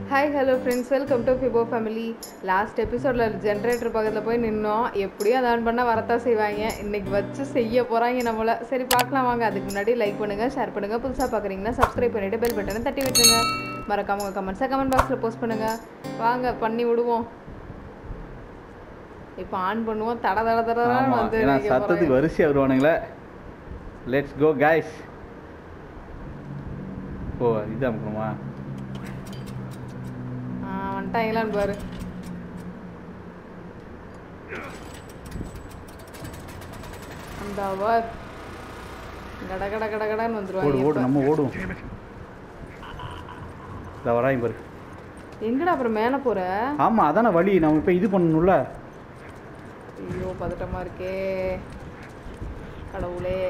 Hi hello friends welcome to Fibo family last எபிசோடில் generator பக்கத்தில் போய் நின்னோம் எப்படியும் அதை ஆன் பண்ணால் வரத்தான் செய்வாங்க இன்னைக்கு வச்சு செய்ய போகிறாங்க நம்மளை சரி பார்க்கலாம் வாங்க அதுக்கு முன்னாடி லைக் பண்ணுங்கள் ஷேர் பண்ணுங்கள் புதுசாக பார்க்குறீங்கன்னா சப்ஸ்கிரைப் பண்ணிவிட்டு பெல் பட்டனை தட்டி விட்டுருங்க மறக்காம உங்கள் கமெண்ட்ஸை கமெண்ட் பாக்ஸில் போஸ்ட் பண்ணுங்கள் வாங்க பண்ணி விடுவோம் இப்போ ஆன் பண்ணுவோம் தட தட தட ஆமா வந்து ஏன்னா நிக்க சத்தத்துக்கு போறாங்க. வரிசையாக வருவானுங்களே லெட்ஸ் கோ கைஸ் ஓ இது அமுக்கணுமா ஆ வந்துட்டாங்களான்னு பாரு அந்த அவர் கட கட கட கடன்னு ஓடு வந்துருவாங்க ஓடு இப்ப. நம்ம ஓடுவோம் இதை வராங்க பாரு எங்கடா அப்புறம் மேலே போற ஆமாம் அதானே வழி நம்ம இப்போ இது பண்ணணும்ல ஐயோ பதட்டமா இருக்கே கடவுளே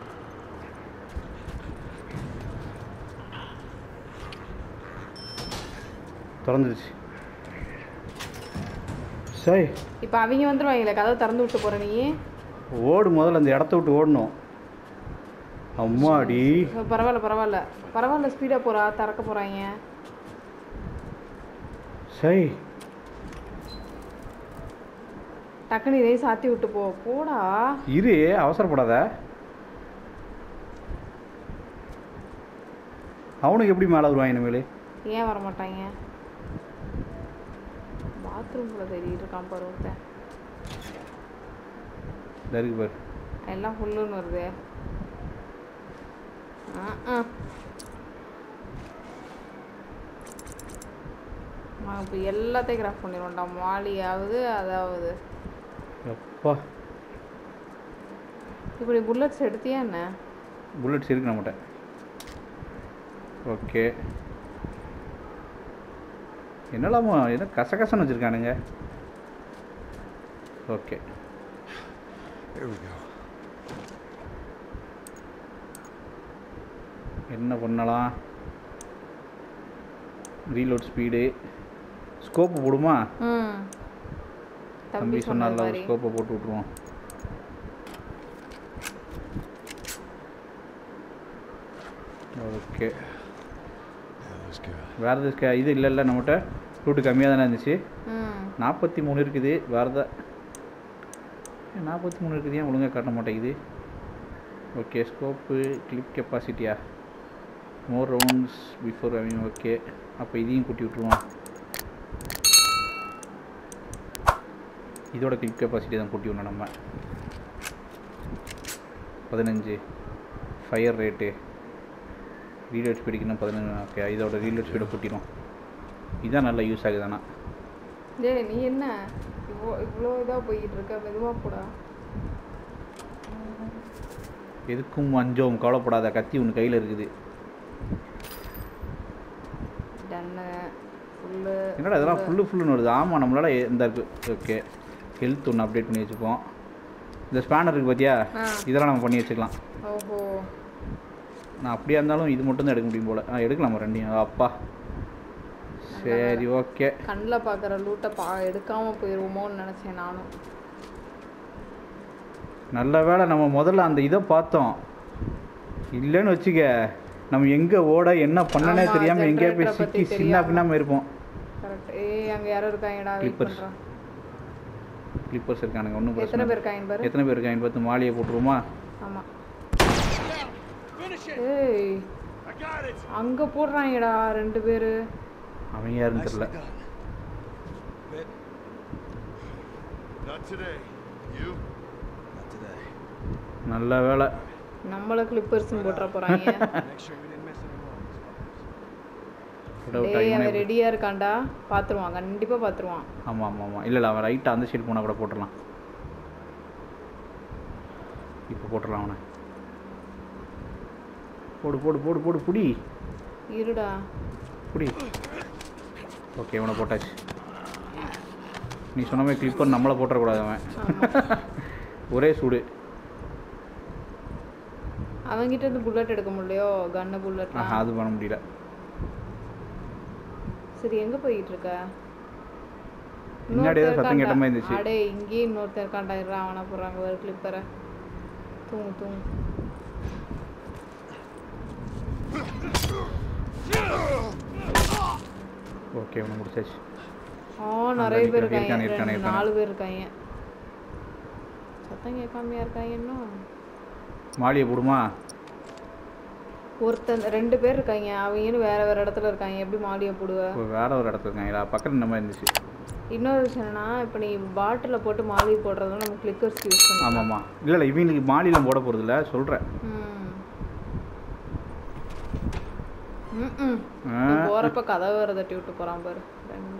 திறந்துருச்சு சரி இப்போ அவங்க வந்துருவாங்களே கதவை திறந்து விட்டு போற நீ ஓடு முதல்ல அந்த இடத்த விட்டு ஓடணும் அம்மாடி பரவாயில்ல பரவாயில்ல பரவாயில்ல ஸ்பீடா போறா திறக்க போறாங்க சரி டக்குனு இதையும் சாத்தி விட்டு போ போடா இரு அவசரப்படாத அவனுக்கு எப்படி மேலே வருவான் இனிமேல் ஏன் வர மாட்டாங்க பாத்ரூம்குள்ள தேடிட்டு இருக்கான் பாரு ஒருத்தன் இந்த இருக்கு பாரு எல்லாம் ஃபுல்லுன்னு வருது இப்போ எல்லாத்தையும் கிராஃப் பண்ணிடுவோம்டா மாலியாவது அதாவது எப்பா இப்படி புல்லட்ஸ் எடுத்தியா என்ன புல்லட்ஸ் இருக்கு நம்மகிட்ட ஓகே என்னலாமா என்ன கசகசன்னு வச்சுருக்கானுங்க ஓகே Here we go. என்ன பண்ணலாம் ரீலோட் ஸ்பீடு ஸ்கோப்பு போடுமா ம் தம்பி தம்பி சொன்ன சொன்னால மாதிரி ஸ்கோப்பை போட்டு விட்ருவோம் ஓகே That was good. வேறு எது இது இல்லை இல்லை நம்மகிட்ட ரூட்டு கம்மியாக தானே இருந்துச்சு ம் நாற்பத்தி மூணு இருக்குது வேறு நாற்பத்தி மூணு இருக்குது ஏன் ஒழுங்காக காட்ட மாட்டேங்குது ஓகே ஸ்கோப்பு கிளிப் கெப்பாசிட்டியா more rounds before I okay அப்போ இதையும் கூட்டி விட்ருவோம் இதோட கிளிப் கெப்பாசிட்டி தான் கூட்டி விடணும் நம்ம பதினஞ்சு ஃபயர் ரேட்டு ரீலோட் ஸ்பீடுக்குன்னா பதினஞ்சு ஓகே இதோட ரீலோட் ஸ்பீடை கூட்டிடும் இதான் நல்லா யூஸ் ஆகுது ஆனால் டேய் நீ என்ன இவ்வளோ இவ்வளோ இதாக போய்கிட்டு இருக்க மெதுவாக போடா எதுக்கும் அஞ்சோம் கவலைப்படாத கத்தி ஒன்று கையில் இருக்குது டன்னு ஃபுல்லு என்னடா இதெல்லாம் ஃபுல்லு ஃபுல்லுன்னு வருது ஆமாம் நம்மளால இந்த இருக்கு ஓகே ஹெல்த் ஒன்று அப்டேட் பண்ணி வச்சுப்போம் இந்த ஸ்பேனர் இருக்குது பார்த்தியா ஆ. இதெல்லாம் நம்ம பண்ணி வச்சுக்கலாம் ஓஹோ நான் அப்படியா இருந்தாலும் இது மட்டும் தான் எடுக்க முடியும் போல் ஆ எடுக்கலாமா ரெண்டையும் அப்பா சரி ஓகே கண்ணில் பார்க்குற லூட்டை பா எடுக்காமல் போயிடுவோமோன்னு நினச்சேன் நானும் நல்ல வேளை நம்ம முதல்ல அந்த இதை பார்த்தோம் இல்லைன்னு வச்சுக்க நம்ம எங்கே ஓட என்ன பண்ணனே ஆமா, தெரியாமல் எங்கேயா போய் generator பத்தி சிக்கி சின்ன தெரியாம. பின்னாம இருப்போம் கரெக்ட் ஏய் அங்கே யாரோ இருக்காங்கடா வெயிட் Clippers. பண்ணுறான் கிளிப்பர்ஸ் இருக்கானுங்க ஒன்றும் எத்தனை பிரச்சனை பேர் இருக்காங்க பாரு எத்தனை பேர் இருக்காங்க பார்த்து மாலையை போட்டுருவோமா ஆமாம் Finish it! ஏய் I got it! அங்கே போடுறாங்கடா ரெண்டு பேர் அவன் யாருன்னு தெரியல Nicely done. Bit. Not today. You? Not today. நல்ல வேலை நம்மள கிளிப்பர்ஸ்னு போட்டுற போகிறாங்க Make sure we didn't miss any more. Doubt டேய் ஆகி அவன் ரெடியாக இருக்கான்டா பார்த்துருவான் கண்டிப்பாக பார்த்துருவான் ஆமாம் ஆமாம் ஆமாம் இல்லை இல்லை அவன் ரைட்டாக அந்த சைடு போனால் கூட போட்டுடலாம் இப்போ போட்டுடலாம் அவனை போடு போடு போடு போடு புடி இருடா புடி ஓகே இவனை போட்டாச்சு நீ சொன்ன மாதிரி கிளிப்பர் நம்மளை போட்டுறக்கூடாது அவன் ஒரே சூடு அவன்கிட்ட இருந்து புல்லட் எடுக்க முடியலையோ கன்னு புல்லட் ஆஹா அது பண்ண முடியல சரி எங்க போயிட்டு இருக்க பின்னாடி ஏதோ சத்தம் கேட்ட மாதிரி இருந்துச்சு. அடே இங்கேயே இன்னொருத்தன் இருக்கான்டா இருடா அவனை போடுறாங்க ஒரு கிளிப்பரை தூங்கு தூங்கு ஓகே ஒன்று முடிச்சாச்சு ஆ நிறைய பேர் இருக்கானே, இருக்காங்க இருக்கானே, ரெண்டு, இருக்கானே. நாலு பேர் இருக்காங்க சத்தம் கேட்காமையா இருக்காங்க இன்னும் மாலியை போடுமா ஒருத்தன் ரெண்டு பேர் இருக்காங்க அவங்கன்னு வேற வேற இடத்துல இருக்காங்க எப்படி மாடியை போடுவ இப்போ வேற ஒரு இடத்துல இருக்காங்களா பக்கத்தில் இந்த மாதிரி இருந்துச்சு இன்னொரு விஷயம் என்னன்னா இப்போ நீ பாட்டிலில் போட்டு மாலி போடுறதும் நம்ம கிளிக்கர்ஸ் யூஸ் பண்ணலாம் ஆமாம்மா இல்லை இல்லை இவங்களுக்கு மாலிலாம் போட போகிறதில்ல சொல்கிறேன் ம் ம் போகிறப்ப கதவை வேறு தட்டி விட்டு போகிறான் பாரு ரெண்டு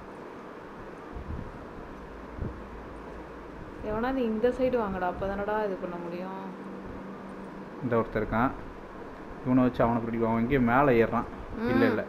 எவனாவது இந்த சைடு வாங்கடா அப்போ தானடா இது பண்ண முடியும் இந்த ஒருத்தர் இருக்கான் இவனை வச்சு அவனை பிடிக்கும் அவன் எங்கேயும் மேலே ஏறுறான் இல்லை இல்லை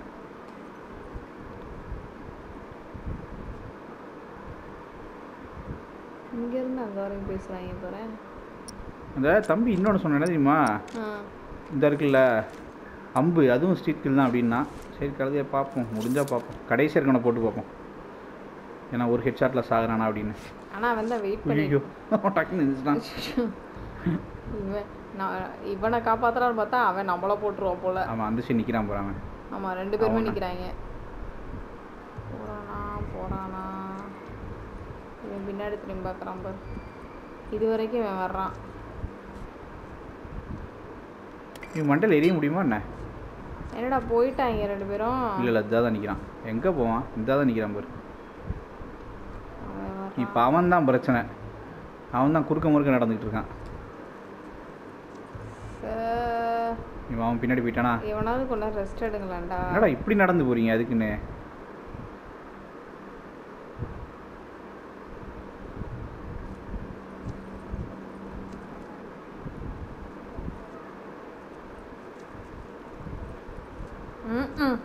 இங்கேருந்து அங்கே வரையும் பேசுகிறாங்க பாரு அந்த தம்பி இன்னொன்று சொன்னேன் தெரியுமா ஆ இந்த இருக்குல்ல அம்பு அதுவும் ஸ்ட்ரீட் கில் தான் அப்படின்னா சரி கழுதையை பார்ப்போம் முடிஞ்சால் பார்ப்போம் கடைசி இருக்கனை போட்டு பார்ப்போம் ஏன்னா ஒரு ஹெட் ஷாட்டில் சாகுறானா அப்படின்னு ஆனால் அவன் தான் வெயிட் பண்ணி ஐயோ டக்குன்னு இருந்துச்சுட்டான் இவன் நான் இவனை காப்பாத்துறான்னு பார்த்தா அவன் நம்மள போட்டுருவான் போல அவன் அந்த சைடு நிற்கிறான் போகிறான் ஆமா ரெண்டு பேருமே அவனா? நிக்கிறாங்க போறானா போறானா இவன் பின்னாடி திரும்பி பார்க்குறான் பாரு இது வரைக்கும் இவன் வர்றான் இவன் மண்டல் எரிய முடியுமா என்ன என்னடா போயிட்டாங்க ரெண்டு பேரும் இல்லை இல்லை இதாக தான் நிற்கிறான் எங்கே போவான் இதாக தான் நிற்கிறான் பாரு அவன் வர்றான். இப்போ அவன் தான் பிரச்சனை அவன் தான் குறுக்க முறுக்க நடந்துக்கிட்டு இருக்கான் சே, இவன் அவன் பின்னாடி போயிட்டானா எவனாவது கொஞ்ச நேரம் ரெஸ்ட் எடுங்களேன்டா என்னடா இப்படி நடந்து போறீங்க அதுக்குன்னு ம் ம்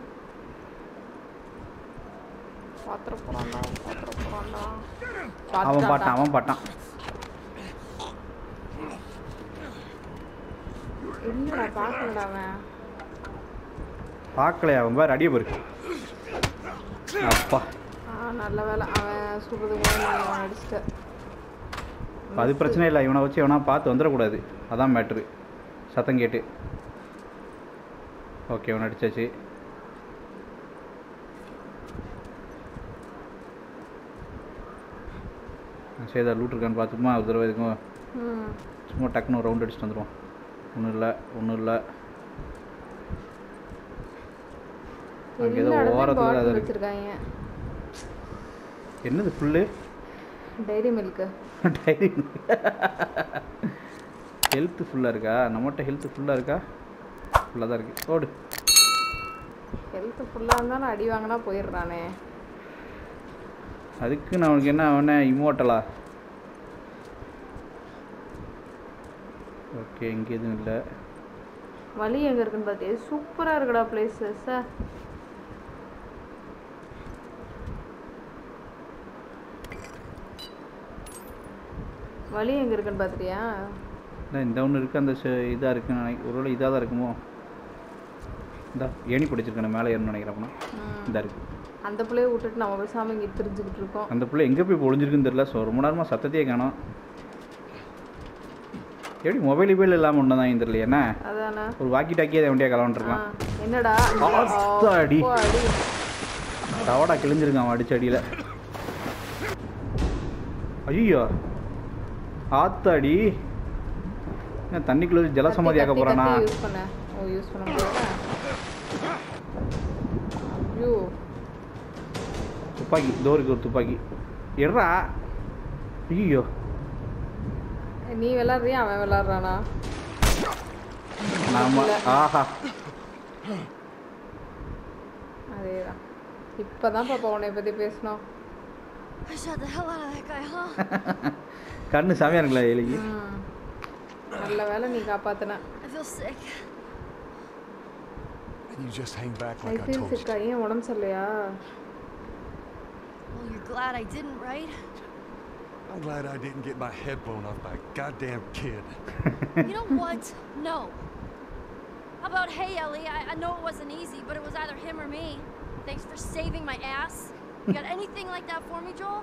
பாத்திர போறான்டா பாத்திர போறான்டா அவன் பாட்டான் அவன் பாட்டான் இல்லடா பார்க்கலடா அவன் பார்க்கலையா அவன் பாரு அடிய பாரு அப்பா ஆ நல்ல வேலை அவன் சுடுறதுக்கு முன்னாடி நீ அவன் அடிச்சிட்ட அது பிரச்சனை இல்லை இவனை வச்சு இவனா பார்த்து வந்துடக்கூடாது அதான் மேட்ரு சத்தம் கேட்டு ஓகே இவனை அடிச்சாச்சு சரி ஏதாவது லூட் இருக்கான்னு பார்த்துக்குமா ஒரு தடவை இதுக்கும் ம் சும்மா டக்குன்னு ஒரு ரவுண்ட் அடிச்சுட்டு வந்துடுவோம் ஒன்றும் இல்லை ஒன்றும் இல்லை அங்கே ஏதோ எல்லா இடத்துலயும் ஓரத்தில் பாட்டில் அது இருக்கு வச்சிருக்காங்க என்னது full dairy milk dairy health ஃபுல்லாக இருக்கா நம்மகிட்ட ஹெல்த்து ஃபுல்லாக இருக்கா ஃபுல்லாக தான் இருக்குது ஓடு ஹெல்த் ஃபுல்லாக இருந்தாலும் அடி வாங்கினா போயிடுறானே அதுக்கு நான் அவனுக்கு என்ன அவனே இமோட்டலா ஓகே இங்கே எதுவும் இல்லை வழி எங்கே இருக்குன்னு பார்த்தியா சூப்பராக இருக்குடா பிளேஸு சார் வழி எங்கே இருக்குன்னு பார்த்துட்டியா இந்த இந்த ஒன்று இருக்குது அந்த இதாக இருக்குன்னு நினை ஒருவேளை இதாக தான் இருக்குமோ இந்த ஏணி பிடிச்சிருக்கேன் மேலே ஏறணும்னு நினைக்கிறப்பனா இந்த இருக்குது அந்த பிள்ளைய விட்டுட்டு நம்ம பேசாமல் இங்கே தெரிஞ்சுக்கிட்டு இருக்கோம் அந்த பிள்ளை எங்கே போய் ஒளிஞ்சிருக்குன்னு தெரியல ஸோ ரொம்ப நேரமாக சத்தத்தையே காணோம் எப்படி மொபைல் கிபைல் இல்லாமல் ஒன்று தான் தெரியல என்ன அதானே ஒரு வாக்கி டாக்கியே அதை வண்டியாக ஆ, கலவன்ட்ருக்கான் என்னடா ஆத்தாடி. அப்பா, அடி தவடா கிழிஞ்சிருக்கான் அவன் அடிச்ச அடியில் ஐயோ ஆத்தாடி என்ன தண்ணிக்குள்ள ஜலசமாதி ஆக்க கத்தி, போகிறானா கத்தி யூஸ் பண்ண ஓ யூஸ் பண்ண முடியாதா ஐயோ துப்பாக்கி டோருக்கு ஒரு துப்பாக்கி எட்ரா ஐயோ நீ விளாட்றியா அவன் விளாட்றானா நாம ஆஹா அதேதான் இப்போதான் பாப்பா உன்னை பற்றி பேசணும் I shot the hell out of that guy, huh? கண்ணு சாமியா இருக்குல்ல எலிக்கு ம். நல்ல வேலை நீ காப்பாத்தின I feel sick. And you just hang back like I ஐஃபீல் told you. சிக்கா ஏன் உடம்பு சரியில்லையா Well, you're glad I didn't, right? I'm glad I didn't get my head blown off by a goddamn kid. you know what? No. How about, hey, Ellie, I, I know it wasn't easy, but it was either him or me. Thanks for saving my ass. You got anything like that for me, Joel?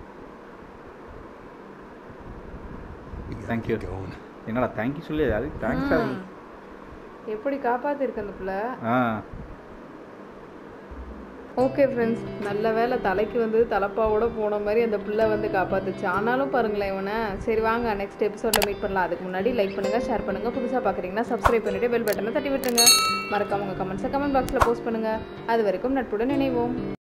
We gotta Thank get you. Going. என்னடா thank you சொல்லி அது thanks ம். எப்படி காப்பாத்திருக்கு அந்த பிள்ளை ஆ okay friends நல்ல வேளை தலைக்கு வந்து தலப்பாவோட போன மாதிரி அந்த பிள்ளை வந்து காப்பாத்துச்சு ஆனாலும் பாருங்களேன் இவனை சரி வாங்க நெக்ஸ்ட் எபிசோடில் மீட் பண்ணலாம் அதுக்கு முன்னாடி லைக் பண்ணுங்கள் ஷேர் பண்ணுங்கள் புதுசாக பார்க்குறீங்கன்னா சப்ஸ்கிரைப் பண்ணிவிட்டு பெல் பட்டனை தட்டி விட்டுருங்க மறக்காம உங்கள் கமெண்ட்ஸை கமெண்ட் பாக்ஸில் போஸ்ட் பண்ணுங்கள் அது வரைக்கும் நட்புடன் நினைவோம்